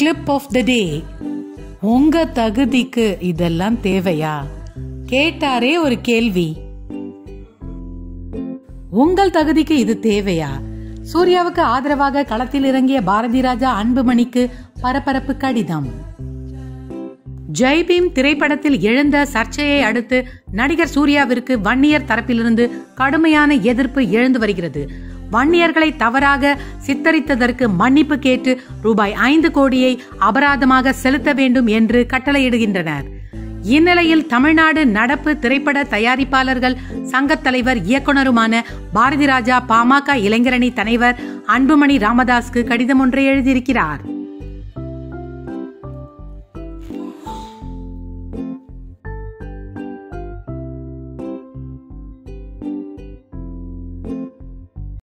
clip of the டே உங்க தகுதிக்கு இதெல்லாம் தேவையா கேட்டாரே ஒரு கேள்வி உங்கள் தகுதிக்கு இது தேவையா சூர்யாவுக்கு ஆதரவாக களத்தில் இறங்கிய பாரதி ராஜா அன்புமணிக்கு பரபரப்பு கடிதம் ஜெய்பீம் திரைப்படத்தில் எழுந்த சர்ச்சையை அடுத்து நடிகர் சூர்யாவிற்கு வன்னியர் தரப்பிலிருந்து கடுமையான எதிர்ப்பு எழுந்து வருகிறது வன்னியர்களை தவறாக சித்தரித்ததற்கு மன்னிப்பு கேட்டு ரூபாய் ஐந்து கோடியை அபராதமாக செலுத்த வேண்டும் என்று கட்டளையிடுகின்றனர் இந்நிலையில் தமிழ்நாடு நடப்பு திரைப்பட தயாரிப்பாளர்கள் சங்கத் தலைவர் இயக்குனருமான பாரதி ராஜா பாமக இளைஞரணி தலைவர் அன்புமணி ராமதாஸ்க்கு கடிதம் ஒன்றை எழுதியிருக்கிறார்